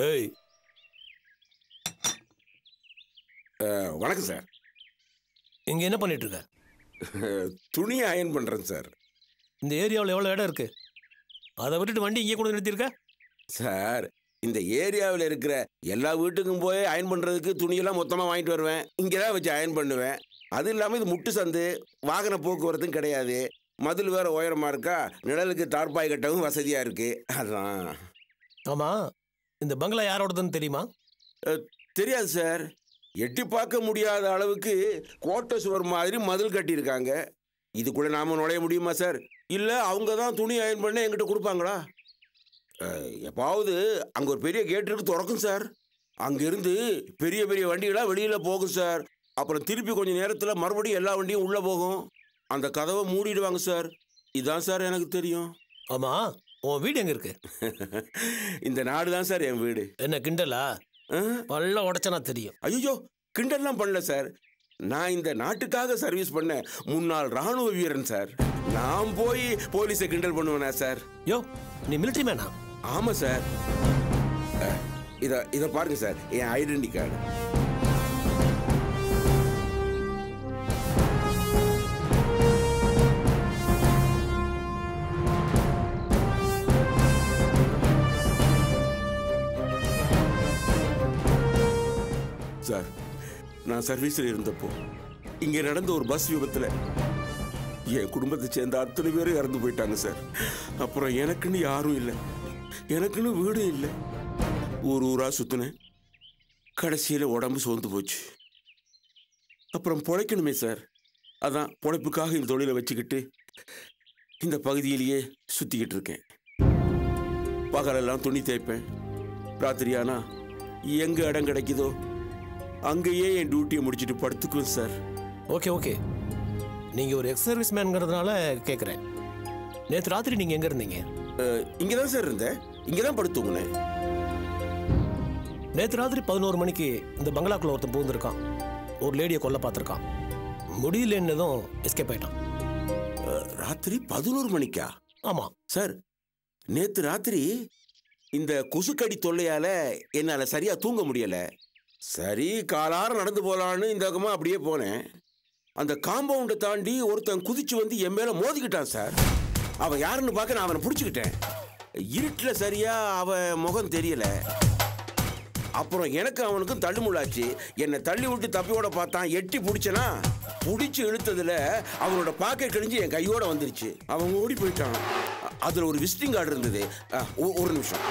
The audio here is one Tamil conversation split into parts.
ஏய் அஹ், வணக்கம் சார் இங்க என்ன பண்ணிட்டு இருக்க துணி அயன் பண்ணுறேன் சார் இந்த ஏரியாவில் எவ்வளோ இடம் இருக்கு அதை விட்டுட்டு வண்டி இங்கே கொண்டு நிறுத்தியிருக்க சார் இந்த ஏரியாவில் இருக்கிற எல்லா வீட்டுக்கும் போய் அயன் பண்ணுறதுக்கு துணியெல்லாம் மொத்தமாக வாங்கிட்டு வருவேன் இங்கே தான் வச்சு அயன் பண்ணுவேன் அது இல்லாமல் இது முட்டு சந்து வாகன போக்குவரத்தும் கிடையாது மதில் வேற உயரமாக இருக்கா நிழலுக்கு தார்பாய் கட்டவும் வசதியாக இருக்குது அதான் ஆமா இந்த பங்களா யாரோடதுன்னு தெரியுமா தெரியாது சார் எட்டி பார்க்க முடியாத அளவுக்கு கோட்டை சுவர் மாதிரி மதில் கட்டியிருக்காங்க இதுக்குள்ளே நாம நுழைய முடியுமா சார் இல்லை அவங்க தான் துணி அயன் பண்ண என்கிட்ட கொடுப்பாங்களா அஹ், எப்பாவது அங்கே ஒரு பெரிய கேட் இருக்கு திறக்கும் சார் அங்கேருந்து பெரிய பெரிய வண்டிகளாக வெளியில் போகும் சார் அப்புறம் திருப்பி கொஞ்சம் நேரத்தில் மறுபடியும் எல்லா வண்டியும் உள்ளே போகும் அந்த கதவை மூடிடுவாங்க சார் இதான் சார் எனக்கு தெரியும் ஆமா உன் வீடு எங்க இருக்கு இந்த நாடு தான் சார் என் வீடு என்ன கிண்டலா பல்ல உடச்சனா தெரியும் ஐயோ கிண்டல்லாம் பண்ணல சார் நான் இந்த நாட்டுக்காக சர்வீஸ் பண்ண முன்னாள் ராணுவ வீரன் சார் நான் போய் போலீஸை கிண்டல் பண்ணுவேனா சார் யோ நீ மிலிட்ரி மேனா ஆமாம் சார் அஹ், இத இதை பாருங்க சார் என் ஐடென்டி கார்டு சார் நான் சர்வீஸில் இருந்தப்போ இங்கே நடந்த ஒரு பஸ் விபத்தில் என் குடும்பத்தை சேர்ந்த அத்தனை பேரும் இறந்து போயிட்டாங்க சார் அப்புறம் எனக்குன்னு யாரும் இல்லை எனக்குன்னு வீடும் இல்லை ஊர் ஊராக சுற்றினேன் கடைசியில் உடம்பு சோர்ந்து போச்சு அப்புறம் பொழைக்கணுமே சார் அதான் பொழைப்புக்காக இந்த தொழிலை வச்சுக்கிட்டு இந்த பகுதியிலேயே சுற்றிக்கிட்டு இருக்கேன் பகலெல்லாம் துணி தேய்ப்பேன் ராத்திரியானா எங்கே இடம் கிடைக்குதோ அங்கேயே என் டியூட்டியை முடிச்சுட்டு படுத்துக்குவேன் சார் ஓகே ஓகே நீங்க ஒரு எக்ஸ் சர்வீஸ் மேன்ங்கிறதுனால கேட்குறேன் நேற்று ராத்திரி நீங்க எங்க இருந்தீங்க இங்கே தான் சார் இருந்தேன் இங்கே தான் படுத்துங்கினேன் நேற்று ராத்திரி பதினோரு மணிக்கு இந்த பங்களாக்குள்ள ஒருத்தன் பூந்திருக்கான் ஒரு லேடியை கொல்ல பார்த்துருக்கான் முடியலன்னதும் எஸ்கேப் ஆயிட்டான் ராத்திரி பதினோரு மணிக்கா ஆமா சார் நேத்து ராத்திரி இந்த கொசுக்கடி தொல்லையால என்னால சரியா தூங்க முடியல சரி காலார நடந்து போலான்னு இந்த பக்கமா அப்படியே போனேன் அந்த காம்பவுண்டை தாண்டி ஒருத்தன் குதிச்சு வந்து என் மேல மோதிக்கிட்டான் சார் அவன் யாருன்னு பார்க்க நான் அவனை பிடிச்சிக்கிட்டேன் இருட்டில் சரியா அவன் முகம் தெரியல அப்புறம் எனக்கு அவனுக்கும் தள்ளுமுள்ளாச்சு என்னை தள்ளி விட்டு தப்பியோட பார்த்தான் எட்டி பிடிச்சனா பிடிச்சி இழுத்ததுல அவனோட பாக்கெட் கிழிஞ்சு என் கையோட வந்துருச்சு அவன் ஓடி போயிட்டான் அ- அதுல ஒரு விசிட்டிங் கார்டு இருந்தது அ, ஒ- ஒரு நிமிஷம்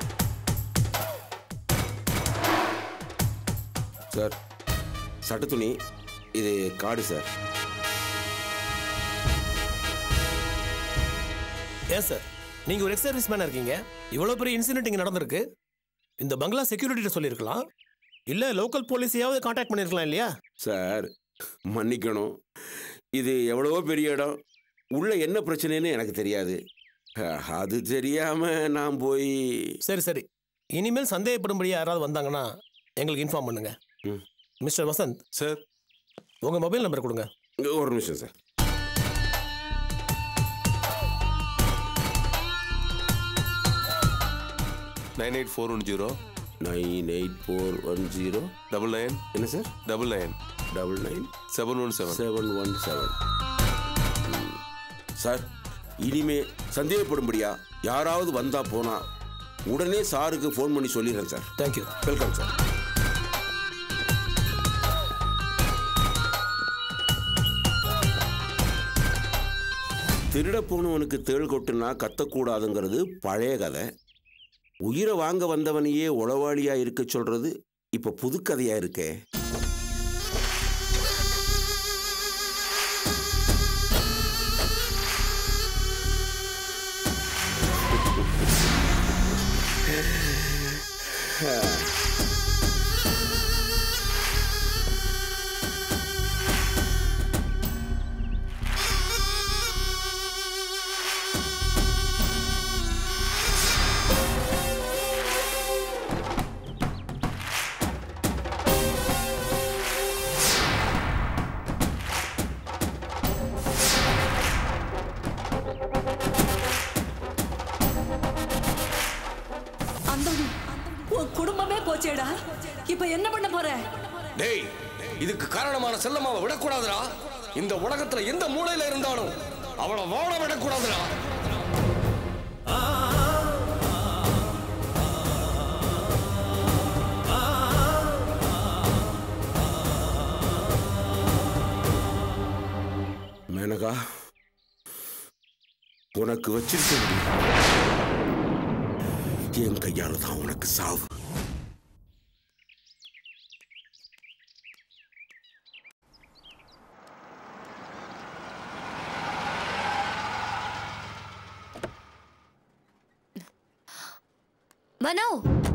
சார் சட்ட துணி இது கார்டு சார் ஏன் சார் நீங்க ஒரு எக்ஸ் சர்வீஸ் மேனா இருக்கீங்க இவ்வளவு பெரிய இன்சிடென்ட் இங்க நடந்திருக்கு இந்த பங்களா செக்யூரிட்டிட்ட சொல்லியிருக்கலாம் இல்ல லோக்கல் போலீஸையாவது காண்டாக்ட் பண்ணிருக்கலாம் இல்லையா சார் மன்னிக்கணும் இது எவ்வளவோ பெரிய இடம் உள்ள என்ன பிரச்சனைன்னு எனக்கு தெரியாது அ, அது தெரியாம நான் போய் சரி சரி இனிமேல் சந்தேகப்படும்படியா யாராவது வந்தாங்கன்னா எங்களுக்கு இன்ஃபார்ம் பண்ணுங்க ம். மிஸ்டர் வசந்த் சார் உங்க மொபைல் நம்பர் கொடுங்க ஒரு நிமிஷம் sir nine eight four one zero nine eight four one zero double nine என்ன sir double nine double nine seven one seven seven one seven sir இனிமே சந்தேகப்படும்படியா யாராவது வந்தா போனா உடனே சாருக்கு ஃபோன் பண்ணி சொல்லிடுறேன் சார் தேங்க்யூ வெல்கம் சார் திருட போனவனுக்கு தேள் கொட்டுனா கத்தக்கூடாதுங்கிறது பழைய கதை உயிரை வாங்க வந்தவனையே உளவாளியா இருக்க சொல்றது இப்ப புது கதையா இருக்கே அந்தோணி உன் குடும்ப போச்சேடா இப்ப என்ன பண்ண போற டேய் இதுக்கு காரணமான செல்லம்மாவை விடக்கூடாதுடா இந்த உலகத்துல எந்த மூலையில இருந்தாலும் அவளை வாழ விடக்கூடாதுடா மேனகா உனக்கு வச்சிருக்க முடியும் என் கையால தான் உனக்கு சாவு மனோ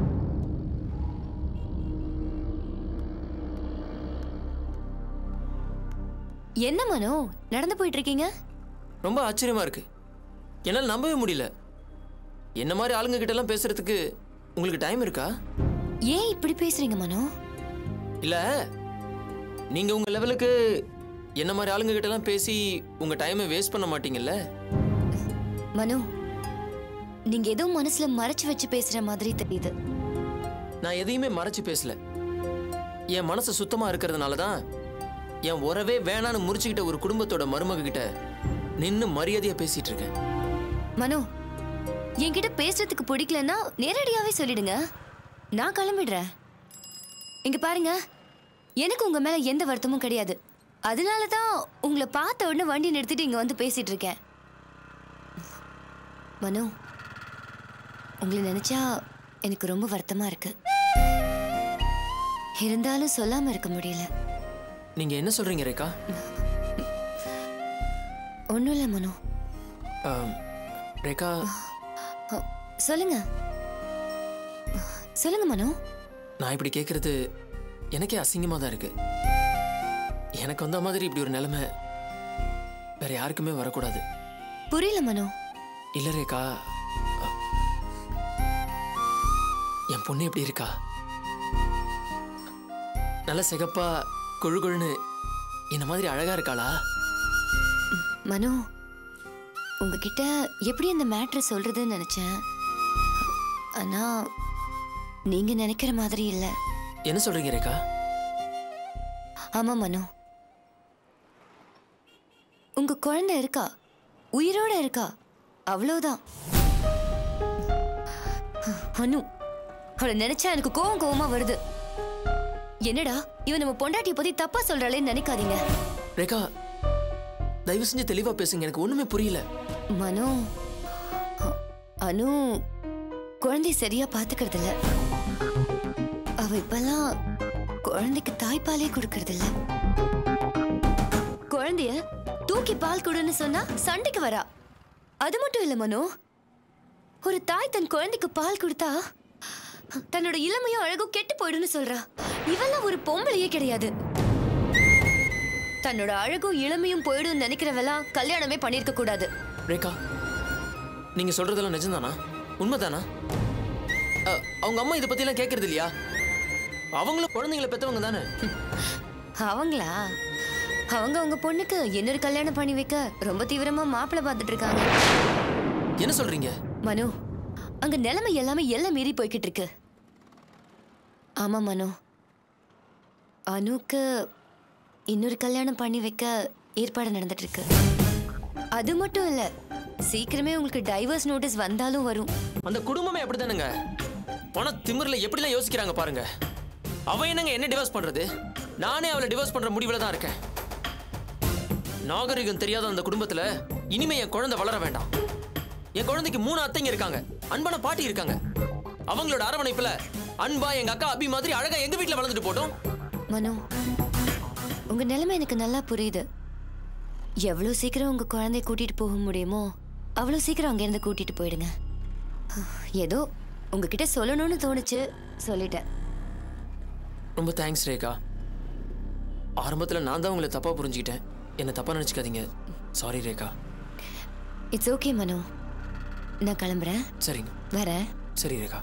என்ன மனோ நடந்து போயிட்டு இருக்கீங்க ரொம்ப ஆச்சரியமா இருக்கு என்னால் நம்பவே முடியல என்ன மாதிரி ஆளுங்க கிட்ட எல்லாம் பேசுறதுக்கு உங்களுக்கு டைம் இருக்கா ஏன் இப்படி பேசுறீங்க மனோ இல்ல நீங்க உங்க லெவலுக்கு என்ன மாதிரி ஆளுங்க கிட்ட எல்லாம் பேசி உங்க டைமை வேஸ்ட் பண்ண மாட்டீங்கல்ல மனோ நீங்க ஏதோ மனசுல மறைச்சு வச்சு பேசுற மாதிரி தெரியுது நான் எதையுமே மறைச்சு பேசல என் மனசு சுத்தமா இருக்கிறதுனால தான் என் உறவே வேணான்னு முறிச்சுக்கிட்ட ஒரு குடும்பத்தோட மருமக கிட்ட நின்னு மரியாதையா பேசிட்டு இருக்கேன் மனோ என்கிட்ட பேசுறதுக்கு பிடிக்கலன்னா நேரடியாவே சொல்லிடுங்க நான் கிளம்பிடுறேன் இங்க பாருங்க எனக்கு உங்க மேல எந்த வருத்தமும் கிடையாது அதனால தான் உங்களை பார்த்த உடனே வண்டி நிறுத்திட்டு இங்க வந்து பேசிட்டு இருக்கேன் மனோ உங்களை நினைச்சா எனக்கு ரொம்ப வருத்தமா இருக்கு இருந்தாலும் சொல்லாம இருக்க முடியல நீங்க என்ன சொல்றீங்க ரேகா ஒன்றும் இல்லை மனோ ஆம், ரேகா அ, சொல்லுங்க சொல்லுங்க மனோ நான் இப்படி கேட்கறது எனக்கே அசிங்கமா தான் இருக்கு எனக்கு வந்த மாதிரி இப்படி ஒரு நிலைமை வேற யாருக்குமே வரக்கூடாது புரியல மனோ இல்ல ரேகா அ, என் பொண்ணு எப்படி இருக்கா நல்ல சிகப்பா கொழு கொழுன்னு என்ன மாதிரி அழகா இருக்காளா மனோ உங்ககிட்ட எப்படி அந்த மேட்ரை சொல்றதுன்னு நினைச்சேன் ஆனா நீங்க நினைக்கிற மாதிரி இல்ல என்ன சொல்றீங்க ரேகா ஆமா மனோ உங்க குழந்தை இருக்கா உயிரோட இருக்கா அவ்வளவுதான் அனு அவளை நினைச்சா எனக்கு கோவம் கோவமா வருது என்னடா இவன் நம்ம பொண்டாட்டிய பத்தி தப்பா சொல்றாளேன்னு நினைக்காதீங்க ரேகா தயவு செஞ்சு தெளிவா பேசுங்க எனக்கு ஒண்ணுமே புரியல மனோ அ- அனு குழந்தை சரியா பாத்துக்கிறது இல்ல அவ இப்பெல்லாம் குழந்தைக்கு தாய்ப்பாலே கொடுக்கறது இல்ல குழந்தைய தூக்கி பால் கொடுன்னு சொன்னா சண்டைக்கு வரா அது மட்டும் இல்ல மனோ ஒரு தாய் தன் குழந்தைக்கு பால் கொடுத்தா தன்னோட இளமையும் அழகும் கெட்டு போயிடும்னு சொல்றா இவெல்லாம் ஒரு பொம்பளையே கிடையாது தன்னோட அழகும் இளமையும் போயிடும் நினைக்கிறவெல்லாம் கல்யாணமே பண்ணிருக்க கூடாது ரேகா நீங்க சொல்றதெல்லாம் நிஜம்தானா உண்மைதானா அ, அவங்க அம்மா இதை பத்தியெல்லாம் கேட்கறது இல்லையா அவங்களும் குழந்தைங்களை பெத்தவங்க தானே அவங்களா அவங்க உங்க பொண்ணுக்கு இன்னொரு கல்யாணம் பண்ணி வைக்க ரொம்ப தீவிரமா மாப்பிள்ளை பார்த்துட்டு இருக்காங்க என்ன சொல்றீங்க மனோ அங்க நிலைமை எல்லாமே எல்லாம் மீறி போய்கிட்டு இருக்கு ஆமா மனோ அனுக்கு இன்னொரு கல்யாணம் பண்ணி வைக்க ஏற்பாடு நடந்துட்டு இருக்கு அது மட்டும் இல்ல சீக்கிரமே உங்களுக்கு டைவர்ஸ் நோட்டீஸ் வந்தாலும் வரும் அந்த குடும்பமே அப்படிதானுங்க பண திமிர்ல எப்படிலாம் யோசிக்கிறாங்க பாருங்க அவ என்னங்க என்ன டிவோர்ஸ் பண்றது நானே அவளை டிவோர்ஸ் பண்ற முடிவுல தான் இருக்கேன் நாகரிகம் தெரியாத அந்த குடும்பத்துல இனிமே என் குழந்தை வளர வேண்டாம் என் குழந்தைக்கு மூணு அத்தைங்க இருக்காங்க அன்பான பாட்டி இருக்காங்க அவங்களோட அரவணைப்புல அன்பா எங்க அக்கா அபி மாதிரி அழகா எங்க வீட்ல வளர்ந்துட்டு போட்டோம் மனோ உங்க நிலைமை எனக்கு நல்லா புரியுது எவ்வளோ சீக்கிரம் உங்க குழந்தைய கூட்டிட்டு போக முடியுமோ அவ்வளோ சீக்கிரம் அங்கேருந்து கூட்டிட்டு போயிடுங்க ஏதோ உங்ககிட்ட சொல்லணும்னு தோணுச்சு சொல்லிட்டேன் ரொம்ப தேங்க்ஸ் ரேகா ஆரம்பத்துல நான் தான் உங்களை தப்பா புரிஞ்சுக்கிட்டேன் என்ன தப்பா நினைச்சுக்காதீங்க sorry Rekha it's okay Mano நான் கிளம்புறேன் சரிங்க வரேன் சரி ரேகா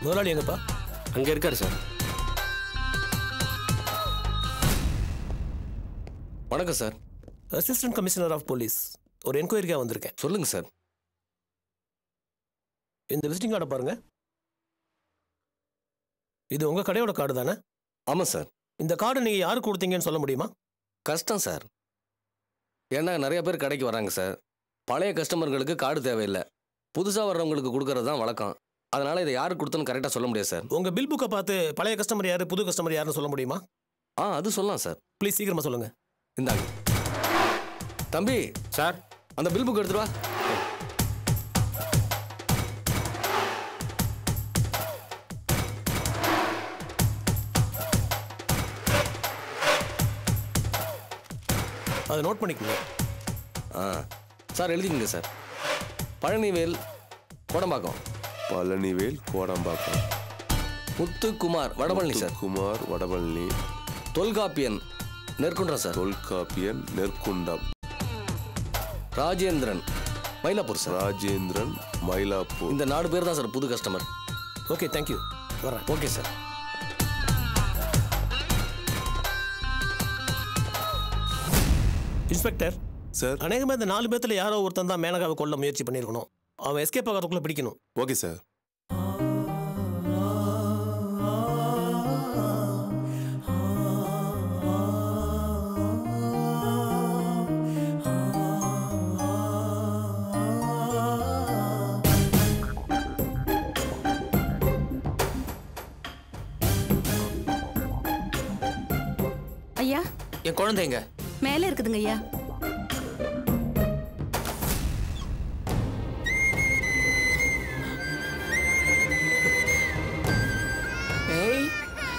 முதலாளி எங்கப்பா அங்கே இருக்காரு சார் வணக்கம் sir assistant commissioner of police ஒரு என்கொயரிக்காக வந்திருக்கேன் சொல்லுங்க சார் இந்த விசிட்டிங் கார்டை பாருங்க இது உங்க கடையோட கார்டு தானே ஆமாம் சார் இந்த கார்டு நீங்க யாருக்கு கொடுத்தீங்கன்னு சொல்ல முடியுமா கஷ்டம் சார் ஏன்னா நிறைய பேர் கடைக்கு வராங்க சார் பழைய கஸ்டமர்களுக்கு கார்டு தேவையில்லை புதுசாக வர்றவங்களுக்கு கொடுக்கறது தான் வழக்கம் அதனால் இதை யாருக்கு கொடுத்தோன்னு கரெக்டாக சொல்ல முடியாது சார் உங்க பில் புக்கை பார்த்து பழைய கஸ்டமர் யாரு புது கஸ்டமர் யாருன்னு சொல்ல முடியுமா ஆ அது சொல்லலாம் சார் ப்ளீஸ் சீக்கிரமா சொல்லுங்க இந்தாங்க தம்பி சார் அந்த பில் புக் எடுத்துட்டு வா அதை நோட் பண்ணிக்கோங்க ஆ சார் எழுதிக்கங்க sir Palanivel Kodambakkam Palanivel Kodambakkam Muthukumar Vadapalani sir Kumar Vadapalani Tholkappiyan Nerkundram sir Tholkappiyan Nerkundram Rajendran Mylapore sir Rajendran Mylapore இந்த நாலு பேர் தான் சார் புது கஸ்டமர் ஓகே தேங்க்யூ வரேன் ஓகே சார் இன்ஸ்பெக்டர் சார் அநேகமாக இந்த நாலு பேர்த்துல யாரோ ஒருத்தன் தான் மேனகாவை கொல்ல முயற்சி பண்ணியிருக்கணும் அவன் எஸ்கேப் ஆகிறதுக்குள்ள பிடிக்கணும் ஓகே சார் ஐயா என் குழந்தைங்க மேல இருக்குதுங்க ஐயா ஏய்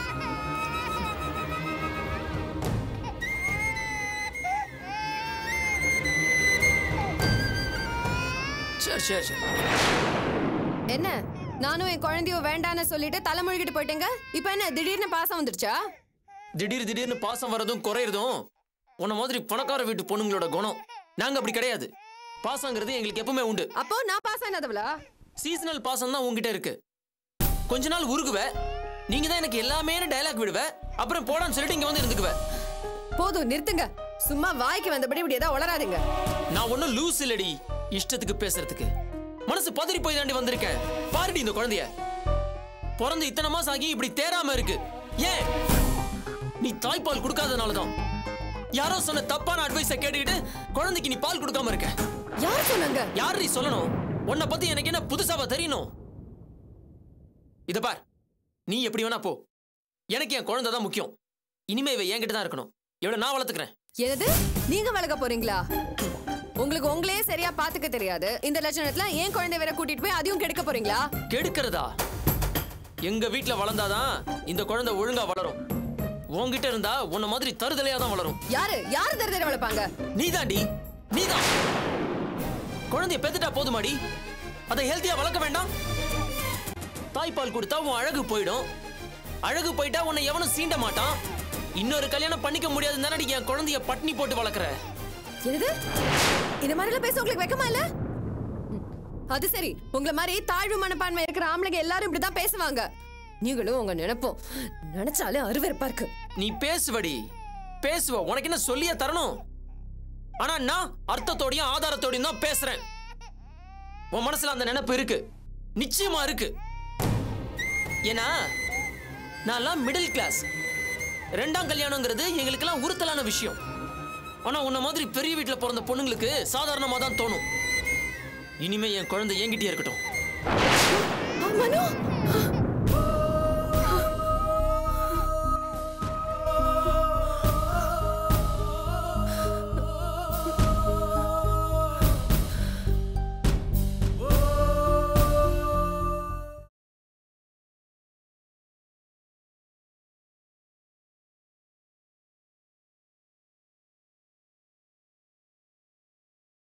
சரி சரி சரி என்ன நானும் என் குழந்தையும் வேண்டான்னு சொல்லிட்டு தலைமொழிகிட்டு போயிட்டேங்க இப்போ என்ன திடீர்னு பாசம் வந்துருச்சா திடீர் திடீர்னு பாசம் வர்றதும் குறையிறதும் உன்ன மாதிரி பணக்கார வீட்டு பொண்ணுங்களோட குணம் நாங்க அப்படி கிடையாது பாசங்கிறது எங்களுக்கு எப்பவுமே உண்டு அப்போ நான் பாஸ் ஆனதுவளா சீசனல் பாசம் தான் உங்ககிட்ட இருக்கு கொஞ்ச நாள் உருகுவ நீங்க தான் எனக்கு எல்லாமே டயலாக் விடுவ அப்புறம் போடான்னு சொல்லிட்டு இங்க வந்து இருந்துக்குவ போதும் நிறுத்துங்க சும்மா வாய்க்கு வந்தபடி இப்படி ஏதாவது உளராதீங்க நான் ஒன்னும் லூஸ் இல்லடி இஷ்டத்துக்கு பேசுறதுக்கு மனசு பதறி போய் தாண்டி வந்திருக்கேன் பாருடி இந்த குழந்தைய பிறந்து இத்தனை மாசம் ஆகி இப்படி தேராம இருக்கு ஏன் நீ தாய்ப்பால் கொடுக்காதனால தான் யாரோ சொன்ன தப்பான அட்வைஸ கேட்டுக்கிட்டு குழந்தைக்கு நீ பால் கொடுக்காம இருக்க யார் சொன்னாங்க யார் நீ சொல்லணும் உன்னை பத்தி எனக்கு என்ன புதுசாவா தெரியணும் இத பார் நீ எப்படி வேணா போ எனக்கு என் குழந்தை தான் முக்கியம் இனிமே இவ என்கிட்ட தான் இருக்கணும் இவளை நான் வளர்த்துக்கிறேன் என்னது நீங்க வளர்க்க போறீங்களா உங்களுக்கு உங்களையே சரியா பாத்துக்க தெரியாது இந்த லட்சணத்துல ஏன் குழந்தை வேற கூட்டிட்டு போய் அதையும் கெடுக்க போறீங்களா கெடுக்கிறதா எங்க வீட்ல வளர்ந்தாதான் இந்த குழந்தை ஒழுங்கா வளரும் உன்கிட்ட இருந்தா உன்ன மாதிரி தருதலையா தான் வளரும் யாரு யாரு தருதர வளர்ப்பாங்க நீதாண்டி நீதான் குழந்தைய பெத்துட்டா போதுமாடி அதை ஹெல்த்தியா வளர்க்க வேண்டாம் தாய்ப்பால் கொடுத்தா உன் அழகு போயிடும் அழகு போயிட்டா உன்னை எவனும் சீண்ட மாட்டான் இன்னொரு கல்யாணம் பண்ணிக்க முடியாது தானடி என் குழந்தைய பட்னி போட்டு வளர்க்குற என்னது இந்த மாதிரி எல்லாம் பேச உங்களுக்கு வெக்கமா இல்ல ம், அது சரி உங்கள மாதிரி தாழ்வு மனப்பான்மை இருக்கிற ஆம்பளைங்க எல்லாரும் இப்படிதான் பேசுவாங்க நீங்களும் உங்க நினைப்போம் நினைச்சாலே அருவருப்பா இருக்கு நீ பேசுவடி பேசுவ உனக்கு என்ன சொல்லியே தரணும் ஆனா நான் அர்த்தத்தோடையும் ஆதாரத்தோடையும் தான் பேசுறேன் உன் மனசுல அந்த நினைப்பு இருக்கு நிச்சயமா இருக்கு ஏன்னா நான்லாம் மிடில் கிளாஸ் ரெண்டாம் கல்யாணங்கிறது எங்களுக்கெல்லாம் உறுத்தலான விஷயம் ஆனா உன்ன மாதிரி பெரிய வீட்டுல பிறந்த பொண்ணுங்களுக்கு சாதாரணமா தான் தோணும் இனிமே என் குழந்தை என்கிட்டயே இருக்கட்டும் ஆ, மனு